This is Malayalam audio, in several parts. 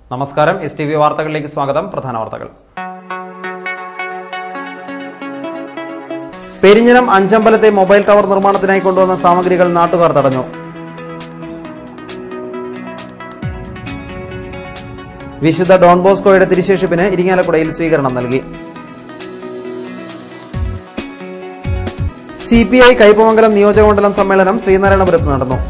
നമസ്കാരം എസ് ടി വി വാർത്തകളിലേക്ക് സ്വാഗതം പ്രധാന വാർത്തകൾ പെരിഞ്ഞനം അഞ്ചമ്പലത്തെ മൊബൈൽ ടവർ നിർമ്മാണത്തിനായി കൊണ്ടുവന്ന സാമഗ്രികൾ നാട്ടുകാർ തടഞ്ഞു വിശുദ്ധ ഡോൺ ബോസ്കോയുടെ തിരുശേഷിപ്പിന് ഇരിങ്ങാലക്കുടയിൽ സ്വീകരണം നൽകി സി പി ഐ കൈപ്പമംഗലം നിയോജകമണ്ഡലം സമ്മേളനം ശ്രീനാരായണപുരത്ത് നടന്നു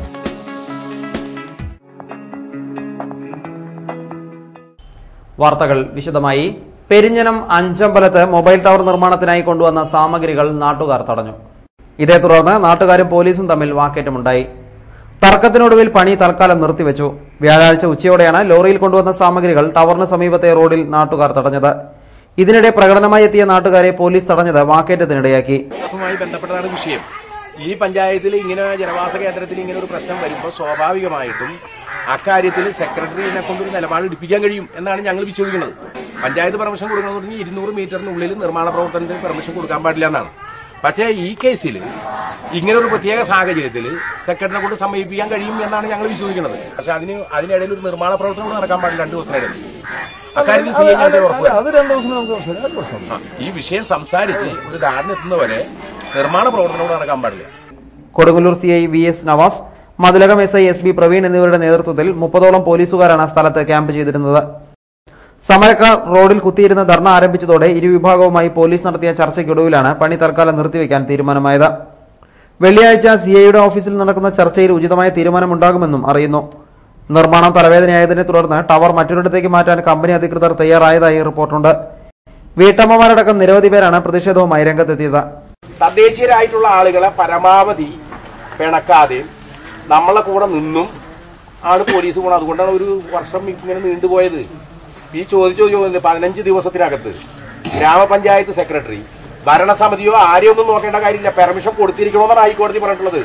വാർത്തകൾ വിശദമായി പെരിഞ്ഞനം അഞ്ചമ്പലത്ത് മൊബൈൽ ടവർ നിർമ്മാണത്തിനായി കൊണ്ടുവന്ന സാമഗ്രികൾ നാട്ടുകാർ തടഞ്ഞു ഇതേ തുടർന്ന് നാട്ടുകാരും പോലീസും തമ്മിൽ വാക്കേറ്റമുണ്ടായി തർക്കത്തിനൊടുവിൽ പണി തൽക്കാലം നിർത്തിവെച്ചു വ്യാഴാഴ്ച ഉച്ചയോടെയാണ് ലോറിയിൽ കൊണ്ടുവന്ന സാമഗ്രികൾ ടവറിന് സമീപത്തെ റോഡിൽ നാട്ടുകാർ തടഞ്ഞത് ഇതിനിടെ പ്രകടനമായി എത്തിയ നാട്ടുകാരെ പോലീസ് തടഞ്ഞത് വാക്കേറ്റത്തിനിടയാക്കി ുമായി ബന്ധപ്പെട്ടതാണ് വിഷയം ഈ പഞ്ചായത്തിൽ ഇങ്ങനെ ജനവാസ കേന്ദ്രത്തിൽ ഇങ്ങനെ ഒരു പ്രശ്നം വരുമ്പോൾ സ്വാഭാവികമായിട്ടും അക്കാര്യത്തിൽ സെക്രട്ടറിനെ കൊണ്ടൊരു നിലപാട് എടുപ്പിക്കാൻ കഴിയും എന്നാണ് ഞങ്ങൾ വിശ്വസിക്കുന്നത് പഞ്ചായത്ത് പെർമിഷൻ കൊടുക്കണമെന്ന് പറഞ്ഞാൽ ഇരുന്നൂറ് മീറ്ററിനുള്ളിൽ നിർമ്മാണ പ്രവർത്തനത്തിന് പെർമിഷൻ കൊടുക്കാൻ പാടില്ല എന്നാണ് പക്ഷേ ഈ കേസിൽ ഇങ്ങനെ ഒരു പ്രത്യേക സാഹചര്യത്തിൽ സെക്രട്ടറിനെ കൊണ്ട് സമീപിക്കാൻ കഴിയും എന്നാണ് ഞങ്ങൾ വിശ്വസിക്കുന്നത് പക്ഷേ അതിന് അതിനിടയിൽ ഒരു നിർമ്മാണ പ്രവർത്തനം കൂടെ നടക്കാൻ പാടില്ല രണ്ട് ദിവസത്തിനിടയിൽ അക്കാര്യത്തിൽ സി ഞാൻ ഉറപ്പ് തരാം. അത് രണ്ടു ദിവസം നമുക്ക് സംസാരിക്കാം അത് പ്രശ്നമില്ല ആ, ഈ വിഷയം സംസാരിച്ച് ഒരു ധാരണ എത്തുന്നവരെ നിർമ്മാണ പ്രവർത്തനം കൂടെ നടക്കാൻ പാടില്ല Kodungallur C I V S Navas Mathilakam S I S B Praveen എന്നിവരുടെ നേതൃത്വത്തിൽ മുപ്പതോളം പോലീസുകാരാണ് സ്ഥലത്ത് ക്യാമ്പ് ചെയ്തിരുന്നത് സമരക്കാർ റോഡിൽ കുത്തിയിരുന്ന് ധർണ ആരംഭിച്ചതോടെ ഇരുവിഭാഗവുമായി പോലീസ് നടത്തിയ ചർച്ചയ്ക്കൊടുവിലാണ് പണി തൽക്കാലം നിർത്തിവെക്കാൻ തീരുമാനമായത് വെള്ളിയാഴ്ച സി ഐയുടെ ഓഫീസിൽ നടക്കുന്ന ചർച്ചയിൽ ഉചിതമായ തീരുമാനമുണ്ടാകുമെന്നും അറിയുന്നു നിർമ്മാണം തലവേദനയായതിനെ തുടർന്ന് ടവർ മറ്റൊരിടത്തേക്ക് മാറ്റാൻ കമ്പനി അധികൃതർ തയ്യാറായതായി റിപ്പോർട്ടുണ്ട് വീട്ടമ്മമാരടക്കം നിരവധി പേരാണ് പ്രതിഷേധവുമായി രംഗത്തെത്തിയത് തദ്ദേശീയരായിട്ടുള്ള ആളുകളെ പരമാവധി പിണക്കാതെ നമ്മളെ കൂടെ നിന്നും ആണ് പോലീസ് പോണത് അതുകൊണ്ടാണ് ഒരു വർഷം ഇങ്ങനെ നീണ്ടുപോയത് ഈ ചോദിച്ചു ചോദിച്ചത് പതിനഞ്ച് ദിവസത്തിനകത്ത് ഗ്രാമപഞ്ചായത്ത് സെക്രട്ടറി ഭരണസമിതിയോ ആരെയോ ഒന്നും നോക്കേണ്ട കാര്യമില്ല പെർമിഷൻ കൊടുത്തിരിക്കണമെന്നാണ് ഹൈക്കോടതി പറഞ്ഞിട്ടുള്ളത്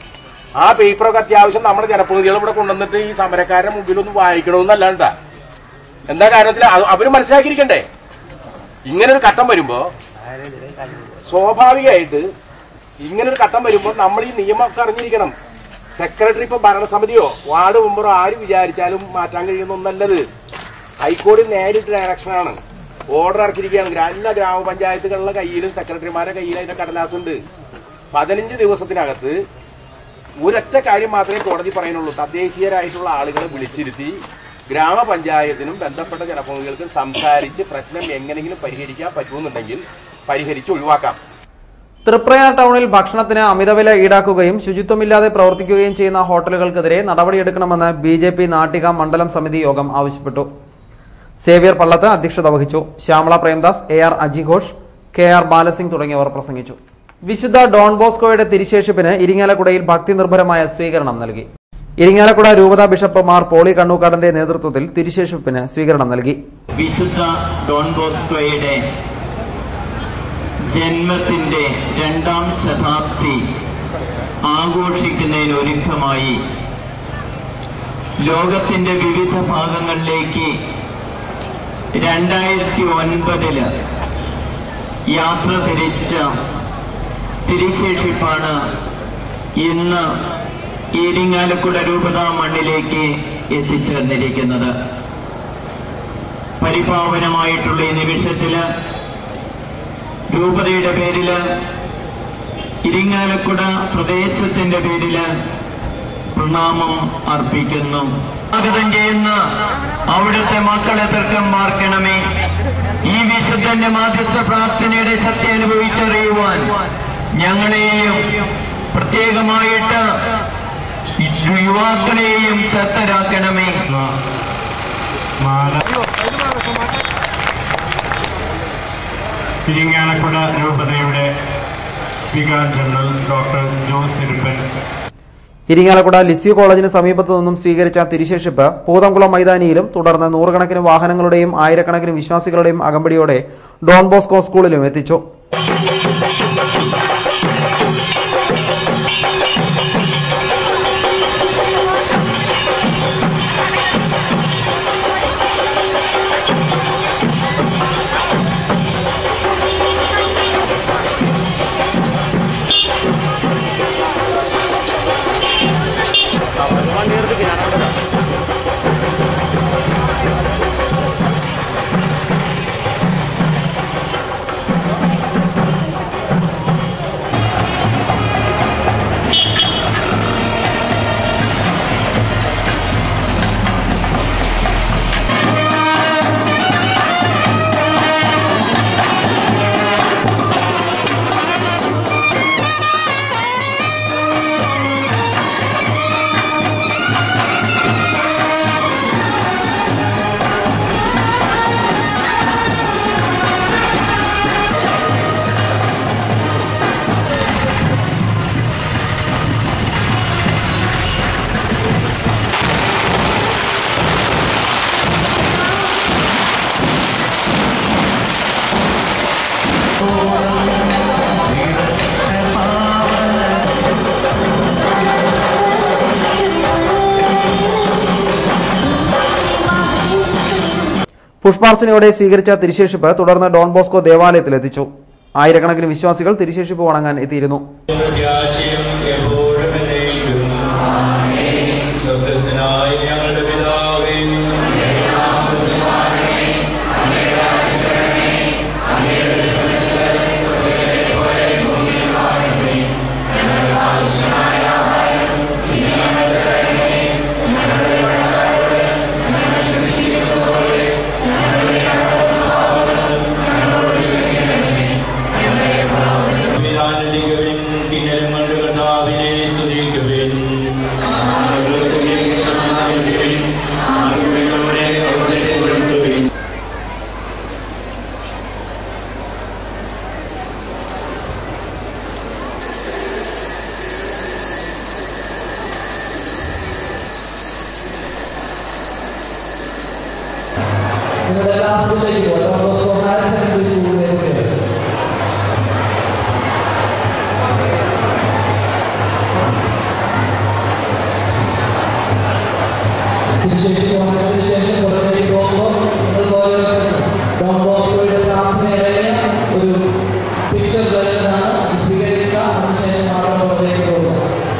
ആ പേപ്പറൊക്കെ അത്യാവശ്യം നമ്മുടെ ജനപ്രതിനിധികൾ ഇവിടെ കൊണ്ടുവന്നിട്ട് ഈ സമരക്കാരുടെ മുമ്പിൽ ഒന്ന് വായിക്കണമെന്നല്ലാണ്ട എന്താ കാര്യത്തിൽ അവർ മനസ്സിലാക്കിയിരിക്കണ്ടേ ഇങ്ങനെ ഒരു ഘട്ടം വരുമ്പോ സ്വാഭാവികമായിട്ട് ഇങ്ങനെ ഒരു ഘട്ടം വരുമ്പോൾ നമ്മൾ ഈ നിയമമൊക്കെ അറിഞ്ഞിരിക്കണം സെക്രട്ടറി ഇപ്പൊ ഭരണസമിതിയോ വാർഡ് മെമ്പറോ ആര് വിചാരിച്ചാലും മാറ്റാൻ കഴിയുന്ന ഒന്നല്ലത് ഹൈക്കോടതി നേരിട്ട് ഡയറക്ഷനാണ് ഓർഡർ ഇറക്കിയിരിക്കുകയാണ് ഗ്രാ- എല്ലാ ഗ്രാമപഞ്ചായത്തുകളുടെ കയ്യിലും സെക്രട്ടറിമാരുടെ കയ്യിലും അതിന്റെ കടലാസ് ഉണ്ട് പതിനഞ്ച് ദിവസത്തിനകത്ത് ഒരൊറ്റ കാര്യം മാത്രമേ കോടതി പറയുന്നുള്ളൂ തദ്ദേശീയരായിട്ടുള്ള ആളുകളെ വിളിച്ചിരുത്തി ഗ്രാമപഞ്ചായത്തിനും ബന്ധപ്പെട്ട ജനപ്രതിനിധികൾക്കും സംസാരിച്ച് പ്രശ്നം എങ്ങനെയെങ്കിലും പരിഹരിക്കാൻ പറ്റുമെന്നുണ്ടെങ്കിൽ പരിഹരിച്ച് ഒഴിവാക്കാം തൃപ്രയാർ ടൗണിൽ ഭക്ഷണത്തിന് അമിതവില ഈടാക്കുകയും ശുചിത്വമില്ലാതെ പ്രവർത്തിക്കുകയും ചെയ്യുന്ന ഹോട്ടലുകൾക്കെതിരെ നടപടിയെടുക്കണമെന്ന് ബി ജെ പി നാട്ടിക മണ്ഡലം സമിതി യോഗം ആവശ്യപ്പെട്ടു സേവ്യർ പള്ളത്ത് അധ്യക്ഷത വഹിച്ചു ശ്യാമള പ്രേംദാസ് എ ആർ അജിഘോഷ് കെ ആർ ബാലസിംഗ് തുടങ്ങിയവർ പ്രസംഗിച്ചു വിശുദ്ധ ഡോൺ ബോസ്കോയുടെ തിരുശേഷിപ്പിന് ഇരിങ്ങാലക്കുടയിൽ ഭക്തി നിർഭരമായ സ്വീകരണം നൽകി ഇരിങ്ങാലക്കുട രൂപതാ ബിഷപ്പ് മാർ പോളി കണ്ണൂക്കാടന്റെ നേതൃത്വത്തിൽ തിരുശേഷിപ്പിന് സ്വീകരണം നൽകി വിശുദ്ധ ഡോൺ ബോസ്കോയുടെ ജന്മത്തിന്റെ രണ്ടാം ശതാബ്ദി ആഘോഷിക്കുന്നതിന് ഒരുക്കമായി ലോകത്തിന്റെ വിവിധ ഭാഗങ്ങളിലേക്ക് രണ്ടായിരത്തി ഒൻപതില് യാത്ര തിരിച്ച തിരിശേഷിപ്പാണ് ഇന്ന് ഇരിങ്ങാലക്കുട രൂപത മണ്ണിലേക്ക് എത്തിച്ചേർന്നിരിക്കുന്നത് പരിപാവനമായിട്ടുള്ള ഈ നിമിഷത്തില് രൂപതയുടെ പേരില് ഇരിങ്ങാലക്കുട പ്രദേശത്തിന്റെ പേരില് പ്രണാമം അർപ്പിക്കുന്നു സ്വാഗതം ചെയ്യുന്ന അവിടുത്തെ മക്കളെ തർക്കം മാർക്കണമേ ഈ വിശുദ്ധന്റെ മാധ്യസ്ഥ പ്രാർത്ഥനയുടെ ശക്തി അനുഭവിച്ചറിയുവാൻ ഞങ്ങളെയും പ്രത്യേകമായിട്ട് യുവാക്കളെയും ശക്തരാക്കണമേ ഇരിങ്ങാലക്കുട രൂപതയുടെ vicar general doctor Jose Iruppan Irinjalakuda Lisieux കോളേജിന് സമീപത്തു നിന്നും സ്വീകരിച്ച തിരുശേഷിപ്പ് പൂതംകുളം മൈതാനിയിലും തുടർന്ന് നൂറുകണക്കിന് വാഹനങ്ങളുടെയും ആയിരക്കണക്കിന് വിശ്വാസികളുടെയും അകമ്പടിയോടെ ഡോൺ ബോസ്കോ സ്കൂളിലും എത്തിച്ചു പുഷ്പാർച്ചനയോടെ സ്വീകരിച്ച തിരുശേഷിപ്പ് തുടർന്ന് ഡോൺ ബോസ്കോ ദേവാലയത്തിലെത്തിച്ചു ആയിരക്കണക്കിന് വിശ്വാസികൾ തിരുശേഷിപ്പ് വണങ്ങാൻ എത്തിയിരുന്നു പ്രത്യാശയും എപ്പോഴും എന്നേക്കും. സ്വർഗ്ഗസ്ഥനായ ഞങ്ങളുടെ പിതാവേ ആനന്ദിക്കുവിൻ കിന്നരം കൊണ്ട് കർത്താവിനെ സ്തുതിക്കുവിൻ ആർക്കുവിനോടെ അവിടുത്തെ പുറത്തുവിൻ നിങ്ങളുടെ എല്ലാ സ്കൂളിലേക്ക് പോകും ഡോൺ ബോസ്കോ ഹയർ സെക്കൻഡറി സ്കൂളിലേക്ക് വരും. തിരുശേഷിപ്പ് വന്നതിന് ശേഷം പുറത്തേക്ക് പോകുമ്പോൾ നിങ്ങൾ പോയ ഡോൺ ബോസ്കോയുടെ പ്രാർത്ഥനയുടെ ഒരു പിക്ചർ തരുന്നതാണ് അത് സ്വീകരിക്കുക അതിനുശേഷം മാത്രം പുറത്തേക്ക് പോകുക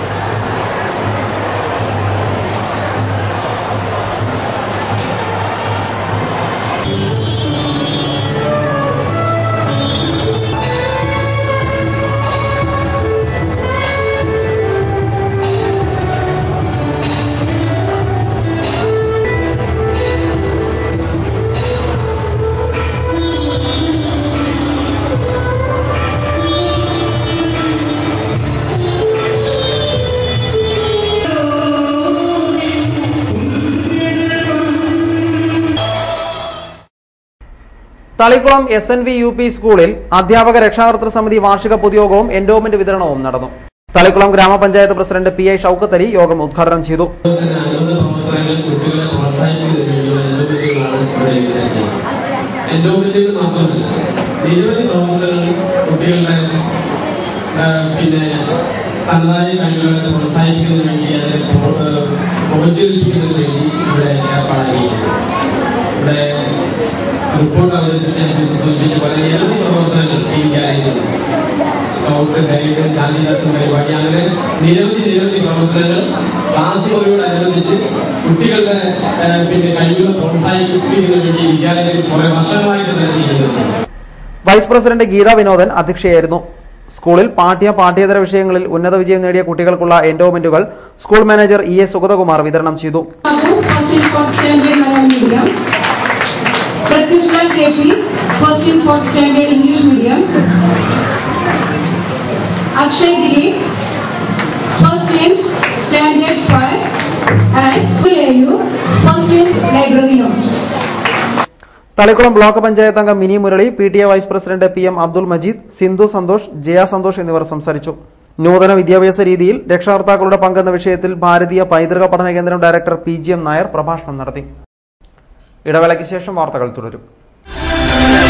Thalikulam S N V U P സ്കൂളിൽ അധ്യാപക രക്ഷാകർതൃ സമിതി വാർഷിക പൊതുയോഗവും എൻഡോമെന്റ് വിതരണവും നടന്നു Thalikulam grama panchayat president P I Shoukath Ali യോഗം ഉദ്ഘാടനം ചെയ്തു പ്രവർത്തനങ്ങൾ കുട്ടികളെ പ്രോത്സാഹിപ്പിക്കുന്നതിന് വേണ്ടിയുള്ള എൻഡോമെന്റുകളാണ് ഇവിടെ എഴുതുന്നത് എൻഡോമെന്റുകൾ മാത്രമല്ല നിരവധി പ്രവർത്തനങ്ങൾ കുട്ടികളുടെ ആ, പിന്നെ തനതായ കഴിവുകളെ പ്രോത്സാഹിപ്പിക്കുന്നതിന് വേണ്ടി അതിനെ പ്രോജ്വലിപ്പിക്കുന്നതിന് വേണ്ടി ഇവിടെ ഏർപ്പാടാക്കിയിട്ടുണ്ട് ഇവിടെ റിപ്പോർട്ട് അവതരിപ്പിച്ചതിനെ സൂചിപ്പിച്ച പോലെ നിരവധി പ്രവർത്തനങ്ങൾ ഈ കാര്യത്തിൽ സ്കൗട്ട് ഗൈഡ് ഗാന്ധിദാസൻ പരിപാടി അങ്ങനെ നിരവധി നിരവധി പ്രവർത്തനങ്ങൾ ക്ലാസ് മുറിയോടനുബന്ധിച്ച് കുട്ടികളുടെ ആ, പിന്നെ കഴിവുകൾ പ്രോത്സാഹിപ്പിക്കുന്നതിന് വേണ്ടി വിദ്യാലയത്തിൽ കുറെ വർഷങ്ങളായിട്ട് നടത്തിയിരുന്നത് വൈസ് പ്രസിഡന്റ് ഗീത വിനോദൻ അധ്യക്ഷയായിരുന്നു സ്കൂളിൽ പാഠ്യ പാഠ്യേതര വിഷയങ്ങളിൽ ഉന്നത വിജയം നേടിയ കുട്ടികൾക്കുള്ള എൻഡോമെന്റുകൾ school manager E A Sugathakumar വിതരണം ചെയ്തു first in fourth standard Malayalam medium Prathyushlal K P first in fourth standard English medium Akshay Dileep first in standard five and പുലേയു first in library note Thalikulam block panchayat അംഗം Mini Murali P T A vice president P M Abdul Majeed Sindhu Santhosh Jaya Santhosh എന്നിവർ സംസാരിച്ചു നൂതന വിദ്യാഭ്യാസ രീതിയിൽ രക്ഷകർത്താക്കളുടെ പങ്കെന്ന വിഷയത്തിൽ ഭാരതീയ പൈതൃക പഠന കേന്ദ്രം director P G M Nair പ്രഭാഷണം നടത്തി ഇടവേളയ്ക്ക് ശേഷം വാർത്തകൾ തുടരും